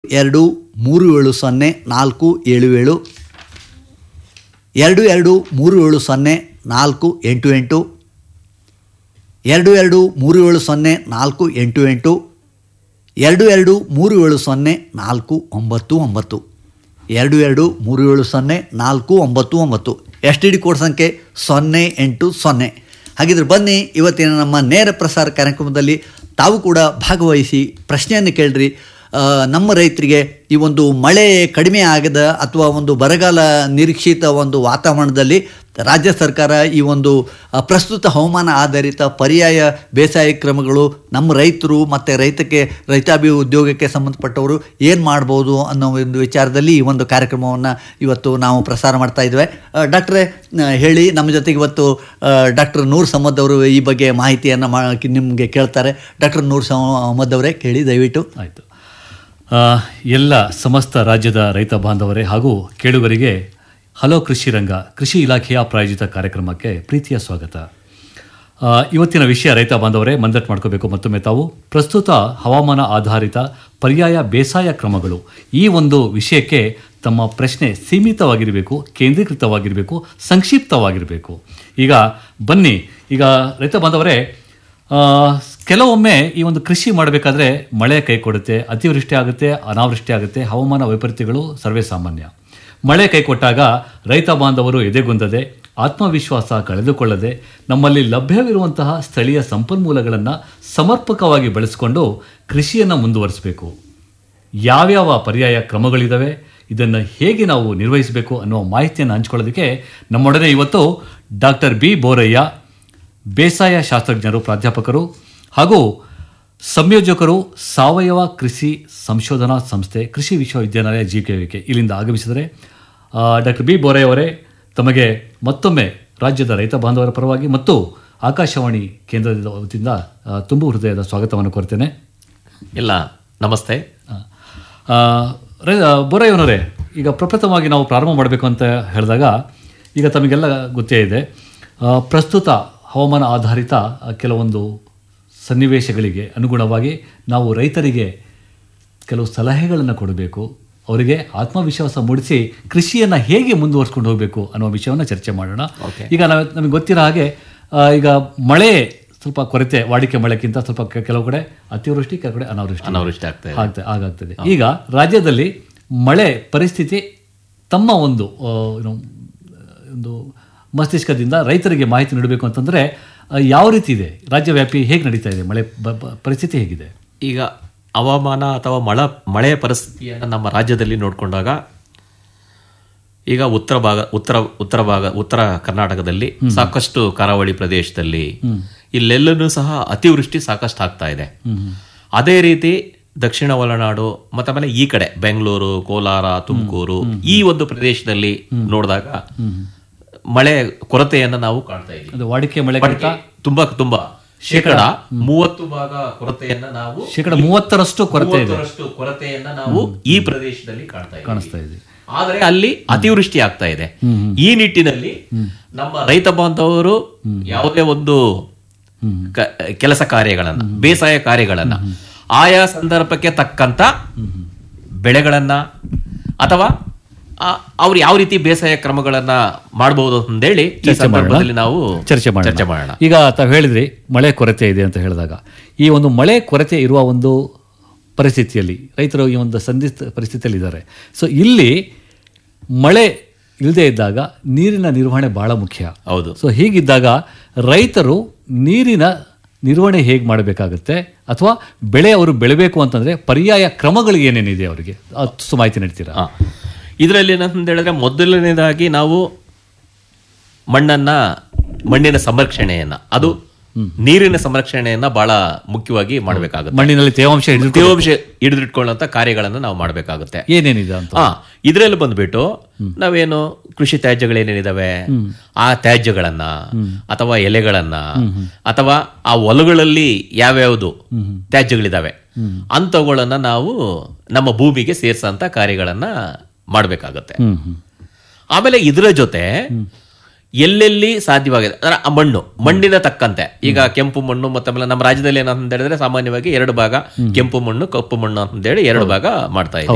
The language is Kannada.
ಎರಡು ಮೂರು ಏಳು ಸೊನ್ನೆ ನಾಲ್ಕು ಏಳು ಏಳು ಎರಡು ಎರಡು ಮೂರು ಏಳು ಸೊನ್ನೆ ನಾಲ್ಕು ಎಂಟು ಎಂಟು ಎರಡು ಎರಡು ಮೂರು ಏಳು ಸೊನ್ನೆ ನಾಲ್ಕು ಎಂಟು ಎಂಟು ಎರಡು ಎರಡು ಮೂರು ಏಳು ಸೊನ್ನೆ ನಾಲ್ಕು ಒಂಬತ್ತು ಒಂಬತ್ತು ಎರಡು ಎರಡು ಮೂರು ಏಳು ಸೊನ್ನೆ ನಾಲ್ಕು ಒಂಬತ್ತು ಒಂಬತ್ತು ಎಸ್ ಟಿ ಡಿ ಕೋಡ್ ಸಂಖ್ಯೆ ಸೊನ್ನೆ ಎಂಟು ಸೊನ್ನೆ ಹಾಗಿದ್ರೆ ಬನ್ನಿ ಇವತ್ತಿನ ನಮ್ಮ ನೇರ ಪ್ರಸಾರ ಕಾರ್ಯಕ್ರಮದಲ್ಲಿ ತಾವು ಕೂಡ ಭಾಗವಹಿಸಿ ಪ್ರಶ್ನೆಯನ್ನು ಕೇಳ್ರಿ ಆ, ನಮ್ಮ ರೈತರಿಗೆ ಈ ಒಂದು ಮಳೆ ಕಡಿಮೆ ಆಗದ ಅಥವಾ ಒಂದು ಬರಗಾಲ ನಿರೀಕ್ಷಿತ ಒಂದು ವಾತಾವರಣದಲ್ಲಿ ರಾಜ್ಯ ಸರ್ಕಾರ ಈ ಒಂದು ಆ, ಪ್ರಸ್ತುತ ಹವಾಮಾನ ಆಧಾರಿತ ಪರ್ಯಾಯ ಬೇಸಾಯ ಕ್ರಮಗಳು ನಮ್ಮ ರೈತರು ಮತ್ತು ರೈತಕ್ಕೆ ರೈತಾಭಿ ಉದ್ಯೋಗಕ್ಕೆ ಸಂಬಂಧಪಟ್ಟವರು ಏನು ಮಾಡ್ಬೋದು ಅನ್ನೋ ಒಂದು ವಿಚಾರದಲ್ಲಿ ಈ ಒಂದು ಕಾರ್ಯಕ್ರಮವನ್ನು ಇವತ್ತು ನಾವು ಪ್ರಸಾರ ಮಾಡ್ತಾ ಇದ್ದೇವೆ ಆ, ಡಾಕ್ಟ್ರೇ ಆ, ಹೇಳಿ ನಮ್ಮ ಜೊತೆಗೆ ಇವತ್ತು ಡಾಕ್ಟರ್ ನೂರ್ ಸಮ್ಮದ್ ಅವರು ಈ ಬಗ್ಗೆ ಮಾಹಿತಿಯನ್ನು ಮಾ ನಿಮಗೆ ಕೇಳ್ತಾರೆ ಡಾಕ್ಟರ್ ನೂರ್ ಸಮ್ಮದ್ ಅವರೇ ಕೇಳಿ ದಯವಿಟ್ಟು ಆಯಿತು ಎಲ್ಲ ಸಮಸ್ತ ರಾಜ್ಯದ ರೈತ ಬಾಂಧವರೇ ಹಾಗೂ ಕೇಳುಗರಿಗೆ ಹಲೋ ಕೃಷಿ ರಂಗ ಕೃಷಿ ಇಲಾಖೆಯ ಪ್ರಾಯೋಜಿತ ಕಾರ್ಯಕ್ರಮಕ್ಕೆ ಪ್ರೀತಿಯ ಸ್ವಾಗತ ಆ, ಇವತ್ತಿನ ವಿಷಯ ರೈತ ಬಾಂಧವರೇ ಮಂದಟ್ ಮಾಡ್ಕೋಬೇಕು ಮತ್ತೊಮ್ಮೆ ತಾವು ಪ್ರಸ್ತುತ ಹವಾಮಾನ ಆಧಾರಿತ ಪರ್ಯಾಯ ಬೇಸಾಯ ಕ್ರಮಗಳು ಈ ಒಂದು ವಿಷಯಕ್ಕೆ ತಮ್ಮ ಪ್ರಶ್ನೆ ಸೀಮಿತವಾಗಿರಬೇಕು ಕೇಂದ್ರೀಕೃತವಾಗಿರಬೇಕು ಸಂಕ್ಷಿಪ್ತವಾಗಿರಬೇಕು ಈಗ ಬನ್ನಿ ಈಗ ರೈತ ಬಾಂಧವರೇ ಆ, ಕೆಲವೊಮ್ಮೆ ಈ ಒಂದು ಕೃಷಿ ಮಾಡಬೇಕಾದ್ರೆ ಮಳೆ ಕೈ ಕೊಡುತ್ತೆ ಅತಿವೃಷ್ಟಿ ಆಗುತ್ತೆ ಅನಾವೃಷ್ಟಿ ಆಗುತ್ತೆ ಹವಾಮಾನ ವೈಪರೀತ್ಯಗಳು ಸರ್ವೇ ಸಾಮಾನ್ಯ ಮಳೆ ಕೈ ಕೊಟ್ಟಾಗ ರೈತ ಬಾಂಧವರು ಎದೆಗುಂದದೆ ಆತ್ಮವಿಶ್ವಾಸ ಕಳೆದುಕೊಳ್ಳದೆ ನಮ್ಮಲ್ಲಿ ಲಭ್ಯವಿರುವಂತಹ ಸ್ಥಳೀಯ ಸಂಪನ್ಮೂಲಗಳನ್ನು ಸಮರ್ಪಕವಾಗಿ ಬಳಸಿಕೊಂಡು ಕೃಷಿಯನ್ನು ಮುಂದುವರಿಸಬೇಕು ಯಾವ್ಯಾವ ಪರ್ಯಾಯ ಕ್ರಮಗಳಿದ್ದಾವೆ ಇದನ್ನು ಹೇಗೆ ನಾವು ನಿರ್ವಹಿಸಬೇಕು ಅನ್ನೋ ಮಾಹಿತಿಯನ್ನು ಹಂಚ್ಕೊಳ್ಳೋದಕ್ಕೆ ನಮ್ಮೊಡನೆ ಇವತ್ತು ಡಾಕ್ಟರ್ ಬಿ ಬೋರಯ್ಯ ಬೇಸಾಯ ಶಾಸ್ತ್ರಜ್ಞರು ಪ್ರಾಧ್ಯಾಪಕರು ಹಾಗೂ ಸಂಯೋಜಕರು ಸಾವಯವ ಕೃಷಿ ಸಂಶೋಧನಾ ಸಂಸ್ಥೆ ಕೃಷಿ ವಿಶ್ವವಿದ್ಯಾನಿಲಯ ಜಿ ಕೆ ವಿಕೆ ಇಲ್ಲಿಂದ ಆಗಮಿಸಿದರೆ ಡಾಕ್ಟರ್ ಬಿ ಬೋರಯ್ಯ ಅವರೇ ತಮಗೆ ಮತ್ತೊಮ್ಮೆ ರಾಜ್ಯದ ರೈತ ಬಾಂಧವರ ಪರವಾಗಿ ಮತ್ತು ಆಕಾಶವಾಣಿ ಕೇಂದ್ರದ ವತಿಯಿಂದ ಆ, ತುಂಬು ಹೃದಯದ ಸ್ವಾಗತವನ್ನು ಕೋರ್ತೇನೆ ಇಲ್ಲ ನಮಸ್ತೆ ಆ, ರೈ- ಬೋರಯ್ಯನವರೇ ಈಗ ಪ್ರಪ್ರಥಮವಾಗಿ ನಾವು ಪ್ರಾರಂಭ ಮಾಡಬೇಕು ಅಂತ ಹೇಳಿದಾಗ ಈಗ ತಮಗೆಲ್ಲ ಗೊತ್ತೇ ಇದೆ ಆ, ಪ್ರಸ್ತುತ ಹವಾಮಾನ ಆಧಾರಿತ ಆ, ಕೆಲವೊಂದು ಸನ್ನಿವೇಶಗಳಿಗೆ ಅನುಗುಣವಾಗಿ ನಾವು ರೈತರಿಗೆ ಕೆಲವು ಸಲಹೆಗಳನ್ನು ಕೊಡಬೇಕು ಅವರಿಗೆ ಆತ್ಮವಿಶ್ವಾಸ ಮೂಡಿಸಿ ಕೃಷಿಯನ್ನು ಹೇಗೆ ಮುಂದುವರಿಸ್ಕೊಂಡು ಹೋಗಬೇಕು ಅನ್ನೋ ವಿಷಯವನ್ನು ಚರ್ಚೆ ಮಾಡೋಣ ಈಗ ನಾವು ನಮಗೆ ಗೊತ್ತಿರೋ ಹಾಗೆ ಆ, ಈಗ ಮಳೆ ಸ್ವಲ್ಪ ಕೊರತೆ ವಾಡಿಕೆ ಮಳೆಗಿಂತ ಸ್ವಲ್ಪ ಕೆ- ಕೆಲವು ಕಡೆ ಅತಿವೃಷ್ಟಿ ಕೆಲವು ಕಡೆ ಅನಾವೃಷ್ಟಿ ಅನಾವೃಷ್ಟಿ ಆಗ್ತಾ ಇದೆ ಆಗ್ತಾ ಆಗಾಗ್ತದೆ ಈಗ ರಾಜ್ಯದಲ್ಲಿ ಮಳೆ ಪರಿಸ್ಥಿತಿ ತಮ್ಮ ಒಂದು ಆ, ಏನು, ಒಂದು ಮಸ್ತಿಷ್ಕದಿಂದ ರೈತರಿಗೆ ಮಾಹಿತಿ ನೀಡಬೇಕು ಅಂತಂದ್ರೆ ಆ, ಯಾವ ರೀತಿ ಇದೆ ರಾಜ್ಯವ್ಯಾಪಿ ಹೇಗೆ ನಡೀತಾ ಇದೆ ಮಳೆ ಬ- ಬ- ಪರಿಸ್ಥಿತಿ ಹೇಗಿದೆ ಈಗ ಹವಾಮಾನ ಅಥವಾ ಮಳ ಮಳೆಯ ಪರಿಸ್ಥಿತಿಯನ್ನು ನಮ್ಮ ರಾಜ್ಯದಲ್ಲಿ ನೋಡಿಕೊಂಡಾಗ ಈಗ ಉತ್ತರ ಭಾಗ ಉತ್ತರ ಉತ್ತರ ಭಾಗ ಉತ್ತರ ಕರ್ನಾಟಕದಲ್ಲಿ ಸಾಕಷ್ಟು ಕರಾವಳಿ ಪ್ರದೇಶದಲ್ಲಿ ಇಲ್ಲೆಲ್ಲನೂ ಸಹ ಅತಿವೃಷ್ಟಿ ಸಾಕಷ್ಟು ಆಗ್ತಾ ಇದೆ ಅದೇ ರೀತಿ ದಕ್ಷಿಣ ಒಳನಾಡು ಮತ್ತೆ ಆಮೇಲೆ ಈ ಕಡೆ ಬೆಂಗಳೂರು ಕೋಲಾರ ತುಮಕೂರು ಈ ಒಂದು ಪ್ರದೇಶದಲ್ಲಿ ನೋಡಿದಾಗ ಮಳೆ ಕೊರತೆಯನ್ನು ನಾವು ಕಾಣ್ತಾ ಇದ್ದೀವಿ ಅದು ವಾಡಿಕೆ ಮಳೆ ವಾಡಿಕೆ ತುಂಬಾ ತುಂಬಾ ಶೇಕಡ ಮೂವತ್ತು ಭಾಗ ಕೊರತೆಯನ್ನ ನಾವು ಶೇಕಡ ಮೂವತ್ತರಷ್ಟು ಕೊರತೆ ಇದೆ ಮೂವತ್ತರಷ್ಟು ಕೊರತೆಯನ್ನ ನಾವು ಈ ಪ್ರದೇಶದಲ್ಲಿ ಕಾಣ್ತಾ ಇದ್ದೀವಿ ಕಾಣಿಸ್ತಾ ಇದೆ ಆದರೆ ಅಲ್ಲಿ ಅತಿವೃಷ್ಟಿ ಆಗ್ತಾ ಇದೆ ಈ ನಿಟ್ಟಿನಲ್ಲಿ ನಮ್ಮ ರೈತ ಬಾಂಧವರು ಯಾವುದೇ ಒಂದು ಕ- ಕೆಲಸ ಕಾರ್ಯಗಳನ್ನ ಬೇಸಾಯ ಕಾರ್ಯಗಳನ್ನ ಆಯಾ ಸಂದರ್ಭಕ್ಕೆ ತಕ್ಕಂತ ಬೆಳೆಗಳನ್ನ ಅಥವಾ ಆ, ಅವ್ರು ಯಾವ ರೀತಿ ಬೇಸಾಯ ಕ್ರಮಗಳನ್ನ ಮಾಡಬಹುದು ಅಂತೇಳಿ ಈ ಸಂದರ್ಭದಲ್ಲಿ ನಾವು ಚರ್ಚೆ ಮಾಡೋಣ ಚರ್ಚೆ ಮಾಡೋಣ ಈಗ ತಾವು ಹೇಳಿದ್ರಿ ಮಳೆ ಕೊರತೆ ಇದೆ ಅಂತ ಹೇಳಿದಾಗ ಈ ಒಂದು ಮಳೆ ಕೊರತೆ ಇರುವ ಒಂದು ಪರಿಸ್ಥಿತಿಯಲ್ಲಿ ರೈತರು ಈ ಒಂದು ಸಂದಿಗ್ಧ ಪರಿಸ್ಥಿತಿಯಲ್ಲಿ ಇದ್ದಾರೆ ಸೊ ಇಲ್ಲಿ ಮಳೆ ಇಲ್ಲದೆ ಇದ್ದಾಗ ನೀರಿನ ನಿರ್ವಹಣೆ ಬಹಳ ಮುಖ್ಯ ಹೌದು ಸೊ ಹೀಗಿದ್ದಾಗ ರೈತರು ನೀರಿನ ನಿರ್ವಹಣೆ ಹೇಗೆ ಮಾಡಬೇಕಾಗುತ್ತೆ ಅಥವಾ ಬೆಳೆ ಅವರು ಬೆಳಿಬೇಕು ಅಂತಂದ್ರೆ ಪರ್ಯಾಯ ಕ್ರಮಗಳು ಏನೇನಿದೆ ಅವರಿಗೆ ಅಷ್ಟು ಮಾಹಿತಿ ನೀಡ್ತೀರಾ ಆ. ಇದರಲ್ಲಿ ಏನಂತ ಹೇಳಿದ್ರೆ ಮೊದಲನೇದಾಗಿ ನಾವು ಮಣ್ಣನ್ನ ಮಣ್ಣಿನ ಸಂರಕ್ಷಣೆಯನ್ನ ಅದು ನೀರಿನ ಸಂರಕ್ಷಣೆಯನ್ನ ಬಹಳ ಮುಖ್ಯವಾಗಿ ಮಾಡಬೇಕಾಗುತ್ತೆ ಮಣ್ಣಿನಲ್ಲಿ ತೇವಾಂಶ ಹಿಡಿದು ತೇವಾಂಶ ಹಿಡಿದಿಟ್ಕೊಳ್ಳುವಂತ ಕಾರ್ಯಗಳನ್ನು ನಾವು ಮಾಡಬೇಕಾಗುತ್ತೆ ಏನೇನಿದೆ ಅಂತ ಆ ಇದರಲ್ಲಿ ಬಂದ್ಬಿಟ್ಟು ನಾವೇನು ಕೃಷಿ ತ್ಯಾಜ್ಯಗಳು ಏನೇನಿದಾವೆ ಆ ತ್ಯಾಜ್ಯಗಳನ್ನ ಅಥವಾ ಎಲೆಗಳನ್ನ ಅಥವಾ ಆ ಹೊಲಗಳಲ್ಲಿ ಯಾವ್ಯಾವ್ದು ತ್ಯಾಜ್ಯಗಳಿದಾವೆ ಅಂಥವುಗಳನ್ನ ನಾವು ನಮ್ಮ ಭೂಮಿಗೆ ಸೇರ್ಸಂತ ಕಾರ್ಯಗಳನ್ನ ಮಾಡಬೇಕಾಗುತ್ತೆ ಹ್ಮ್ ಹ್ಮ್ ಆಮೇಲೆ ಇದರ ಜೊತೆ ಎಲ್ಲೆಲ್ಲಿ ಸಾಧ್ಯವಾಗಿದೆ ಅಂದ್ರೆ ಆ ಮಣ್ಣು ಮಣ್ಣಿನ ತಕ್ಕಂತೆ ಈಗ ಕೆಂಪು ಮಣ್ಣು ಮತ್ತೆ ಆಮೇಲೆ ನಮ್ಮ ರಾಜ್ಯದಲ್ಲಿ ಏನಂತ ಹೇಳಿದ್ರೆ ಸಾಮಾನ್ಯವಾಗಿ ಎರಡು ಭಾಗ ಕೆಂಪು ಮಣ್ಣು ಕಪ್ಪು ಮಣ್ಣು ಅಂತ ಹೇಳಿ ಎರಡು ಭಾಗ ಮಾಡ್ತಾ ಇದ್ದೀವಿ